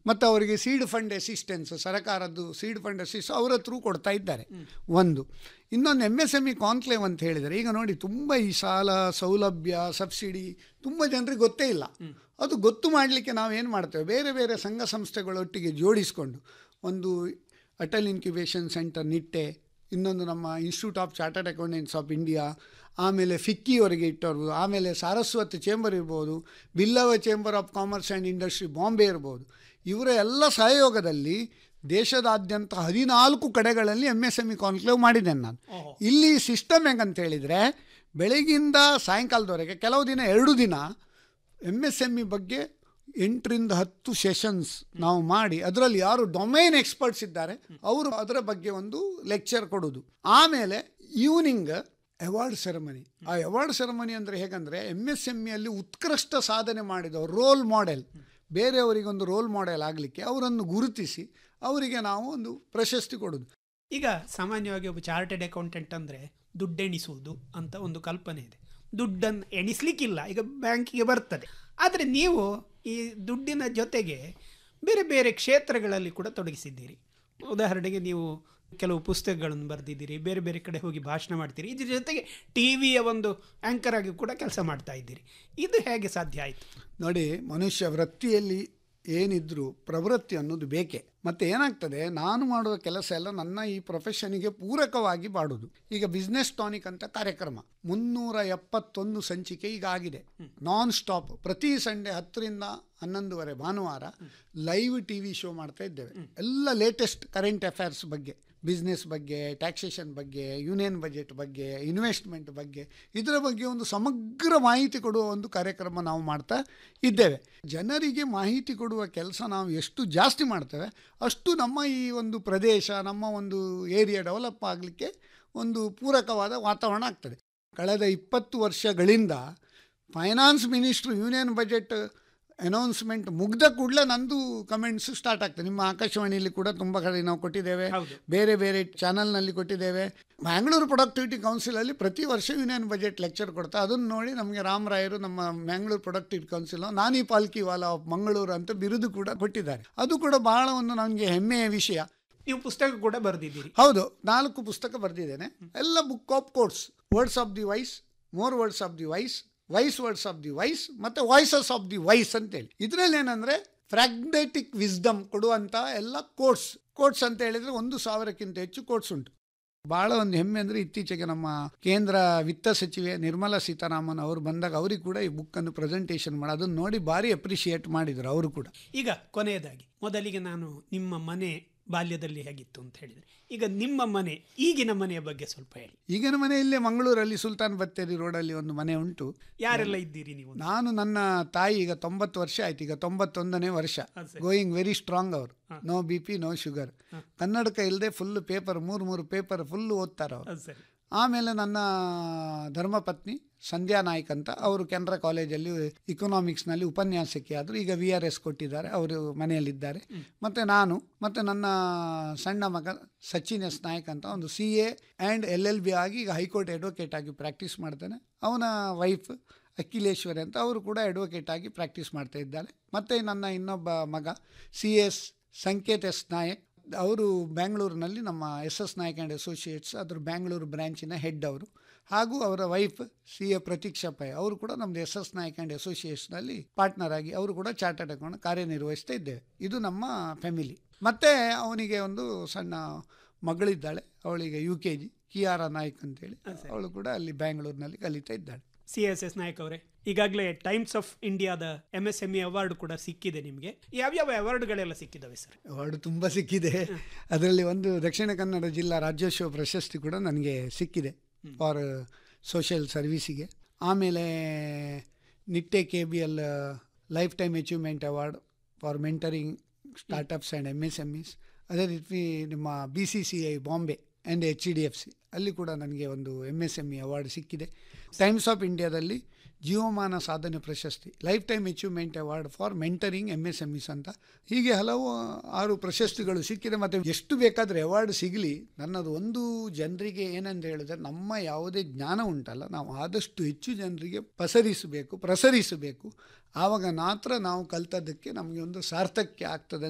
ಮತ್ತು ಅವರಿಗೆ seed fund assistance ಸರ್ಕಾರದ್ದು ಸೀಡ್ ಫಂಡ್ ಅಸಿಸ್ಟ್ ಅವರ ಥ್ರೂ ಕೊಡ್ತಾ ಇದ್ದಾರೆ ಒಂದು ಇನ್ನೊಂದು M S M E conclave ಅಂತ ಹೇಳಿದರೆ ಈಗ ನೋಡಿ ತುಂಬ ಈ ಸಾಲ ಸೌಲಭ್ಯ ಸಬ್ಸಿಡಿ ತುಂಬ ಜನರಿಗೆ ಗೊತ್ತೇ ಇಲ್ಲ ಅದು ಗೊತ್ತು ಮಾಡಲಿಕ್ಕೆ ನಾವೇನು ಮಾಡ್ತೇವೆ ಬೇರೆ ಬೇರೆ ಸಂಘ ಸಂಸ್ಥೆಗಳೊಟ್ಟಿಗೆ ಜೋಡಿಸಿಕೊಂಡು ಒಂದು ಅಟಲ್ ಇನ್ಕ್ಯುಬೇಷನ್ ಸೆಂಟರ್ ನಿಟ್ಟೆ ಇನ್ನೊಂದು ನಮ್ಮ institute of chartered accountants of India ಆಮೇಲೆ ಫಿಕ್ಕಿಯವರಿಗೆ ಇಟ್ಟವರು ಆಮೇಲೆ ಸಾರಸ್ವತ್ ಚೇಂಬರ್ ಇರ್ಬೋದು Billava chamber of commerce and industry Bombay ಇರ್ಬೋದು ಇವರ ಎಲ್ಲ ಸಹಯೋಗದಲ್ಲಿ ದೇಶದಾದ್ಯಂತ ಹದಿನಾಲ್ಕು ಕಡೆಗಳಲ್ಲಿ M S M E conclave ಮಾಡಿದ್ದೇನೆ ನಾನು ಇಲ್ಲಿ ಸಿಸ್ಟಮ್ ಹೆಂಗಂತ ಹೇಳಿದರೆ ಬೆಳಗಿಂದ ಸಾಯಂಕಾಲದವರೆಗೆ ಕೆಲವು ದಿನ ಎರಡು ದಿನ ಎಮ್ ಎಸ್ ಎಮ್ ಇ ಬಗ್ಗೆ ಎಂಟರಿಂದ ಹತ್ತು ಸೆಷನ್ಸ್ ನಾವು ಮಾಡಿ ಅದರಲ್ಲಿ ಯಾರು ಡೊಮೈನ್ ಎಕ್ಸ್ಪರ್ಟ್ಸ್ ಇದ್ದಾರೆ ಅವರು ಅದರ ಬಗ್ಗೆ ಒಂದು ಲೆಕ್ಚರ್ ಕೊಡೋದು ಆಮೇಲೆ ಈವ್ನಿಂಗ್ ಅವಾರ್ಡ್ ಸೆರೆಮನಿ ಆ ಅವಾರ್ಡ್ ಸೆರೆಮನಿ ಅಂದರೆ ಹೇಗಂದರೆ ಎಮ್ ಎಸ್ ಎಮ್ ಇಯಲ್ಲಿ ಉತ್ಕೃಷ್ಟ ಸಾಧನೆ ಮಾಡಿದವರು ರೋಲ್ ಮಾಡೆಲ್ ಬೇರೆಯವರಿಗೊಂದು ರೋಲ್ ಮಾಡೆಲ್ ಆಗಲಿಕ್ಕೆ ಅವರನ್ನು ಗುರುತಿಸಿ ಅವರಿಗೆ ನಾವು ಒಂದು ಪ್ರಶಸ್ತಿ ಕೊಡೋದು ಈಗ ಸಾಮಾನ್ಯವಾಗಿ ಒಬ್ಬ ಚಾರ್ಟೆಡ್ ಅಕೌಂಟೆಂಟ್ ಅಂದರೆ ದುಡ್ಡೆಣಿಸುವುದು ಅಂತ ಒಂದು ಕಲ್ಪನೆ ಇದೆ ದುಡ್ಡನ್ನು ಎಣಿಸ್ಲಿಕ್ಕಿಲ್ಲ ಈಗ ಬ್ಯಾಂಕಿಗೆ ಬರ್ತದೆ ಆದರೆ ನೀವು ಈ ದುಡ್ಡಿನ ಜೊತೆಗೆ ಬೇರೆ ಬೇರೆ ಕ್ಷೇತ್ರಗಳಲ್ಲಿ ಕೂಡ ತೊಡಗಿಸಿದ್ದೀರಿ ಉದಾಹರಣೆಗೆ ನೀವು ಕೆಲವು ಪುಸ್ತಕಗಳನ್ನು ಬರೆದಿದ್ದೀರಿ ಬೇರೆ ಬೇರೆ ಕಡೆ ಹೋಗಿ ಭಾಷಣ ಮಾಡ್ತೀರಿ ಇದ್ರ ಜೊತೆಗೆ ಟಿ ವಿಯ ಒಂದು ಆ್ಯಂಕರ್ ಆಗಿ ಕೂಡ ಕೆಲಸ ಮಾಡ್ತಾ ಇದ್ದೀರಿ ಇದು ಹೇಗೆ ಸಾಧ್ಯ ಆಯಿತು ನೋಡಿ ಮನುಷ್ಯ ವೃತ್ತಿಯಲ್ಲಿ ಏನಿದ್ರೂ ಪ್ರವೃತ್ತಿ ಅನ್ನೋದು ಬೇಕೇ ಮತ್ತೆ ಏನಾಗ್ತದೆ ನಾನು ಮಾಡುವ ಕೆಲಸ ಎಲ್ಲ ನನ್ನ ಈ ಪ್ರೊಫೆಷನ್ಗೆ ಪೂರಕವಾಗಿ ಮಾಡುದು ಈಗ ಬಿಸ್ನೆಸ್ ಟಾನಿಕ್ ಅಂತ ಕಾರ್ಯಕ್ರಮ ಮುನ್ನೂರ ಎಪ್ಪತ್ತೊಂದು ಸಂಚಿಕೆ ಈಗ ಆಗಿದೆ ನಾನ್ ಸ್ಟಾಪ್ ಪ್ರತಿ ಸಂಡೇ ಹತ್ತರಿಂದ ಹನ್ನೊಂದುವರೆ ಭಾನುವಾರ ಲೈವ್ ಟಿ ವಿ ಶೋ ಮಾಡ್ತಾ ಇದ್ದೇವೆ ಎಲ್ಲ ಲೇಟೆಸ್ಟ್ ಕರೆಂಟ್ ಅಫೇರ್ಸ್ ಬಗ್ಗೆ ಬಿಸ್ನೆಸ್ ಬಗ್ಗೆ ಟ್ಯಾಕ್ಸೇಷನ್ ಬಗ್ಗೆ ಯೂನಿಯನ್ ಬಜೆಟ್ ಬಗ್ಗೆ ಇನ್ವೆಸ್ಟ್ಮೆಂಟ್ ಬಗ್ಗೆ ಇದರ ಬಗ್ಗೆ ಒಂದು ಸಮಗ್ರ ಮಾಹಿತಿ ಕೊಡುವ ಒಂದು ಕಾರ್ಯಕ್ರಮ ನಾವು ಮಾಡ್ತಾ ಇದ್ದೇವೆ ಜನರಿಗೆ ಮಾಹಿತಿ ಕೊಡುವ ಕೆಲಸ ನಾವು ಎಷ್ಟು ಜಾಸ್ತಿ ಮಾಡ್ತೇವೆ ಅಷ್ಟು ನಮ್ಮ ಈ ಒಂದು ಪ್ರದೇಶ ನಮ್ಮ ಒಂದು ಏರಿಯಾ ಡೆವಲಪ್ ಆಗಲಿಕ್ಕೆ ಒಂದು ಪೂರಕವಾದ ವಾತಾವರಣ ಆಗ್ತದೆ ಕಳೆದ ಇಪ್ಪತ್ತು ವರ್ಷಗಳಿಂದ finance minister union budget announcement ಮುಗ್ದ ಕೂಡಲೇ ನಂದು ಕಮೆಂಟ್ಸ್ ಸ್ಟಾರ್ಟ್ ಆಗ್ತದೆ ನಿಮ್ಮ ಆಕಾಶವಾಣಿಯಲ್ಲಿ ಕೂಡ ತುಂಬ ಕಡೆ ನಾವು ಕೊಟ್ಟಿದ್ದೇವೆ ಹೌದು. ಬೇರೆ ಬೇರೆ ಚಾನಲ್ನಲ್ಲಿ ಕೊಟ್ಟಿದ್ದೇವೆ ಮ್ಯಾಂಗ್ಳೂರು ಪ್ರೊಡಕ್ಟಿವಿಟಿ ಕೌನ್ಸಿಲಲ್ಲಿ ಪ್ರತಿ ವರ್ಷ ಯೂನಿಯನ್ ಬಜೆಟ್ ಲೆಕ್ಚರ್ ಕೊಡ್ತಾ ಅದನ್ನು ನೋಡಿ ನಮಗೆ ರಾಮರಾಯರು ನಮ್ಮ Mangalore productivity council Nani Palkhivala of Mangaluru ಅಂತ ಬಿರುದು ಕೂಡ ಕೊಟ್ಟಿದ್ದಾರೆ ಅದು ಕೂಡ ಬಹಳ ಒಂದು ನನಗೆ ಹೆಮ್ಮೆಯ ವಿಷಯ ನೀವು ಪುಸ್ತಕ ಕೂಡ ಬರೆದಿದ್ದೀರಿ ಹೌದು ನಾಲ್ಕು ಪುಸ್ತಕ ಬರೆದಿದ್ದೇನೆ ಎಲ್ಲ book of course words of the wise more words of the wise wise words of the wise ಮತ್ತು ವಾಯ್ಸಸ್ ಆಫ್ ದಿ ವೈಸ್ ಅಂತೇಳಿ ಇದರಲ್ಲಿ ಏನಂದರೆ ಫ್ರಾಗ್ಮೆಟಿಕ್ ವಿಸ್ಡಮ್ ಕೊಡುವಂಥ ಎಲ್ಲ ಕೋರ್ಸ್ ಕೋರ್ಸ್ ಅಂತ ಹೇಳಿದರೆ ಒಂದು ಸಾವಿರಕ್ಕಿಂತ ಹೆಚ್ಚು ಕೋರ್ಸ್ ಉಂಟು ಬಹಳ ಒಂದು ಹೆಮ್ಮೆ ಅಂದರೆ ಇತ್ತೀಚೆಗೆ ನಮ್ಮ ಕೇಂದ್ರ ವಿತ್ತ ಸಚಿವೆ ನಿರ್ಮಲಾ ಸೀತಾರಾಮನ್ ಅವರು ಬಂದಾಗ ಅವರಿಗೆ ಕೂಡ ಈ ಬುಕ್ಕನ್ನು ಪ್ರೆಸೆಂಟೇಷನ್ ಮಾಡಿ ಅದನ್ನು ನೋಡಿ ಭಾರಿ ಅಪ್ರಿಷಿಯೇಟ್ ಮಾಡಿದರು ಅವರು ಕೂಡ ಈಗ ಕೊನೆಯದಾಗಿ ಮೊದಲಿಗೆ ನಾನು ನಿಮ್ಮ ಮನೆ ಬಾಲ್ಯದಲ್ಲಿ ಹೇಗಿತ್ತು ಅಂತ ಹೇಳಿದರೆ ಈಗ ನಿಮ್ಮ ಮನೆ ಈಗಿನ ಮನೆಯ ಬಗ್ಗೆ ಸ್ವಲ್ಪ ಹೇಳಿ ಈಗಿನ ಮನೆ ಇಲ್ಲೇ ಮಂಗಳೂರಲ್ಲಿ ಸುಲ್ತಾನ್ ಬತ್ತೇರಿ ರೋಡಲ್ಲಿ ಒಂದು ಮನೆ ಉಂಟು ಯಾರೆಲ್ಲ ಇದ್ದೀರಿ ನೀವು ನಾನು ನನ್ನ ತಾಯಿ ಈಗ ತೊಂಬತ್ತು ವರ್ಷ ಆಯ್ತು ಈಗ ತೊಂಬತ್ತೊಂದನೇ ವರ್ಷ ಅದು ಸರಿ. ಗೋಯಿಂಗ್ ವೆರಿ ಸ್ಟ್ರಾಂಗ್ ಅವರು no B P no sugar ಕನ್ನಡಕ ಇಲ್ಲದೆ ಫುಲ್ ಪೇಪರ್ ಮೂರು ಮೂರು ಪೇಪರ್ ಫುಲ್ ಓದ್ತಾರೆ ಅವರು ಅದು ಸರಿ ಆಮೇಲೆ ನನ್ನ ಧರ್ಮಪತ್ನಿ ಸಂಧ್ಯಾ ನಾಯ್ಕ್ ಅಂತ ಅವರು ಕೆನರಾ ಕಾಲೇಜಲ್ಲಿ ಇಕನಾಮಿಕ್ಸ್ನಲ್ಲಿ ಉಪನ್ಯಾಸಕಿ ಆದರು ಈಗ ವಿ ಆರ್ ಎಸ್ ಕೊಟ್ಟಿದ್ದಾರೆ ಅವರು ಮನೆಯಲ್ಲಿದ್ದಾರೆ ಮತ್ತು ನಾನು ಮತ್ತು ನನ್ನ ಸಣ್ಣ ಮಗ ಸಚಿನ್ ಎಸ್ ನಾಯ್ಕ್ ಅಂತ ಒಂದು C A and L L B ಆಗಿ ಈಗ ಹೈಕೋರ್ಟ್ ಅಡ್ವೊಕೇಟ್ ಆಗಿ ಪ್ರಾಕ್ಟೀಸ್ ಮಾಡ್ತಾನೆ ಅವನ ವೈಫ್ ಅಖಿಲೇಶ್ವರಿ ಅಂತ ಅವರು ಕೂಡ ಅಡ್ವೊಕೇಟ್ ಆಗಿ ಪ್ರಾಕ್ಟೀಸ್ ಮಾಡ್ತಾ ಇದ್ದಾರೆ ಮತ್ತು ನನ್ನ ಇನ್ನೊಬ್ಬ ಮಗ C S Sanket S Nayak ಅವರು ಬ್ಯಾಂಗ್ಳೂರಿನಲ್ಲಿ ನಮ್ಮ S S Nayak and associates ಅದ್ರ ಬ್ಯಾಂಗ್ಳೂರು ಬ್ರ್ಯಾಂಚಿನ ಹೆಡ್ ಅವರು ಹಾಗೂ ಅವರ wife C A Prateeksha Pai ಅವರು ಕೂಡ ನಮ್ಮದು ಎಸ್ ಎಸ್ ನಾಯಕ್ ಆ್ಯಂಡ್ ಅಸೋಸಿಯೇಟ್ಸ್ನಲ್ಲಿ ಪಾರ್ಟ್ನರ್ ಆಗಿ ಅವರು ಕೂಡ ಚಾರ್ಟರ್ಡ್ ಅಕೌಂಟ್ ಕಾರ್ಯನಿರ್ವಹಿಸ್ತಾ ಇದ್ದೇವೆ ಇದು ನಮ್ಮ ಫ್ಯಾಮಿಲಿ ಮತ್ತು ಅವನಿಗೆ ಒಂದು ಸಣ್ಣ ಮಗಳಿದ್ದಾಳೆ ಅವಳಿಗೆ U K G Kiara Naik ಅಂತೇಳಿ ಅವಳು ಕೂಡ ಅಲ್ಲಿ ಬ್ಯಾಂಗ್ಳೂರಿನಲ್ಲಿ ಕಲಿತಾ ಇದ್ದಾಳೆ ಸಿ ಎಸ್ ಎಸ್ ನಾಯಕ್ ಅವರೇ ಈಗಾಗಲೇ ಟೈಮ್ಸ್ ಆಫ್ ಇಂಡಿಯಾದ M S M E award ಕೂಡ ಸಿಕ್ಕಿದೆ ನಿಮಗೆ ಯಾವ್ಯಾವ ಅವಾರ್ಡ್ಗಳೆಲ್ಲ ಸಿಕ್ಕಿದಾವೆ ಸರ್ ಅವಾರ್ಡ್ ತುಂಬ ಸಿಕ್ಕಿದೆ ಅದರಲ್ಲಿ ಒಂದು ದಕ್ಷಿಣ ಕನ್ನಡ ಜಿಲ್ಲಾ ರಾಜ್ಯೋತ್ಸವ ಪ್ರಶಸ್ತಿ ಕೂಡ ನನಗೆ ಸಿಕ್ಕಿದೆ ಫಾರ್ ಸೋಷಿಯಲ್ ಸರ್ವೀಸಿಗೆ ಆಮೇಲೆ Nitte K B L life time achievement award for mentoring startups and M S M Es ಅದೇ ರೀತಿ ನಿಮ್ಮ B C C I Bombay and H D F C ಅಲ್ಲಿ ಕೂಡ ನನಗೆ ಒಂದು M S M E award ಸಿಕ್ಕಿದೆ ಟೈಮ್ಸ್ ಆಫ್ ಇಂಡಿಯಾದಲ್ಲಿ ಜೀವಮಾನ ಸಾಧನೆ ಪ್ರಶಸ್ತಿ life time achievement award for mentoring M S M Es ಅಂತ ಹೀಗೆ ಹಲವು ಆರು ಪ್ರಶಸ್ತಿಗಳು ಸಿಕ್ಕಿದೆ ಮತ್ತು ಎಷ್ಟು ಬೇಕಾದರೆ ಅವಾರ್ಡ್ ಸಿಗಲಿ ನನ್ನದು ಒಂದು ಜನರಿಗೆ ಏನಂತ ಹೇಳಿದ್ರೆ ನಮ್ಮ ಯಾವುದೇ ಜ್ಞಾನ ಉಂಟಲ್ಲ ನಾವು ಆದಷ್ಟು ಹೆಚ್ಚು ಜನರಿಗೆ ಪಸರಿಸಬೇಕು ಪ್ರಸರಿಸಬೇಕು ಆವಾಗ ಮಾತ್ರ ನಾವು ಕಲ್ತದ್ದಕ್ಕೆ ನಮಗೆ ಒಂದು ಸಾರ್ಥಕ್ಯ ಆಗ್ತದೆ